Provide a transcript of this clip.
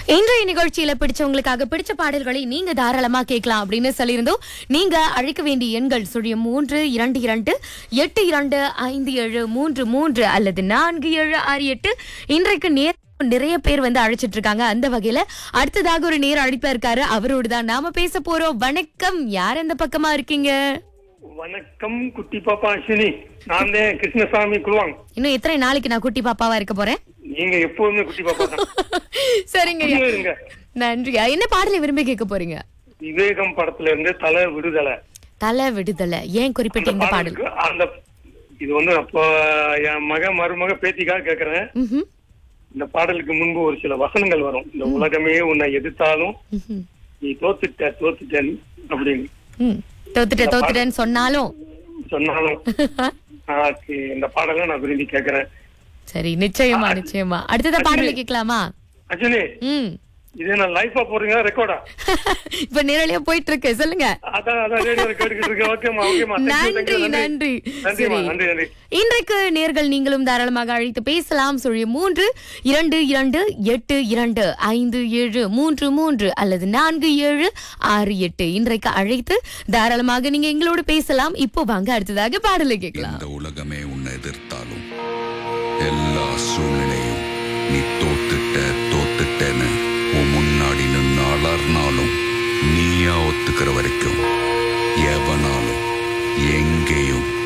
இன்றைய நிகழ்ச்சியில பிடிச்சவங்களுக்காக பிடிச்ச பாடல்களை நீங்க தாராளமா கேட்கலாம் அப்படின்னு சொல்லியிருந்தோம் நீங்க அழைக்க வேண்டிய எண்கள் சுழியம் மூன்று இரண்டு இரண்டு எட்டு இரண்டு ஐந்து ஏழு மூன்று மூன்று அல்லது நான்கு ஏழு ஆறு எட்டு இன்றைக்கு நேர் நிறைய பேர் வந்து அழைச்சிட்டு இருக்காங்க அந்த வகையில அடுத்ததாக ஒரு நேர் அழைப்பா இருக்காரு அவரோடு தான் நாம பேச போறோம் வணக்கம் யார் எந்த பக்கமா இருக்கீங்க வணக்கம் குட்டி பாப்பா அஸ்வினி நான் தான் கிருஷ்ணசாமி குழுவாங் இன்னும் எத்தனை நாளைக்கு நான் குட்டி பாப்பாவா இருக்க போறேன் நீங்க எப்போதுமே குட்டி பாப்பா தான் சரிங்க அப்படியே இருங்க நன்றியா என்ன பாடலை விரும்பி கேட்க போறீங்க விவேகம் படத்துல இருந்து தலை விடுதலை தலை விடுதலை ஏன் குறிப்பிட்ட இந்த பாடல் பாடலுக்கு அந்த இது வந்து அப்போ என் மக மருமக பேத்திக்காக கேக்குறேன் ம்ஹும். இந்த பாடலுக்கு முன்பு ஒரு சில வசனங்கள் வரும் இந்த உலகமே உன்னை எதிர்த்தாலும் ம்ஹும். நீ தோத்துட்ட தோத்துட்டேன் அப்படின்னு ம். தோத்துட்டேன் தோத்துட்டேன்னு சொன்னாலும் சொன்னாலும் எனக்கு இந்த பாடலை நான் விரும்பி கேக்குறேன் சரி நிச்சயமா நிச்சயமா அடுத்தத பாடல கேட்கலாமா அஸ்வினி ம் இது நான் லைஃபா போறீங்க ரெக்கார்டா இப்ப நேரலையா போயிட்டு இருக்கு சொல்லுங்க அதான் அதான் ரேடியோ கேட்டுக்கிட்டு இருக்கேன் ஓகேமா ஓகேமா நன்றி நன்றி நன்றிமா சரி நன்றி நன்றி இன்றைக்கு நேர்கள் நீங்களும் தாராளமாக அழைத்து பேசலாம் சொல்லி மூன்று இரண்டு இரண்டு எட்டு இரண்டு ஐந்து ஏழு மூன்று மூன்று அல்லது நான்கு ஏழு ஆறு எட்டு இன்றைக்கு அழைத்து தாராளமாக நீங்க எங்களோடு பேசலாம் இப்போ வாங்க அடுத்ததாக பாடலை கேட்கலாம் இந்த உலகமே உன்னை எதிர்த்தாலும் எல்லா சூழ்நிலையும் நீ தோத்துட்ட தோத்துட்டேன்னு உன் முன்னாடி நின்று அலர்னாலும் நீயா ஒத்துக்கிற வரைக்கும் எவனாலும் எங்கேயும்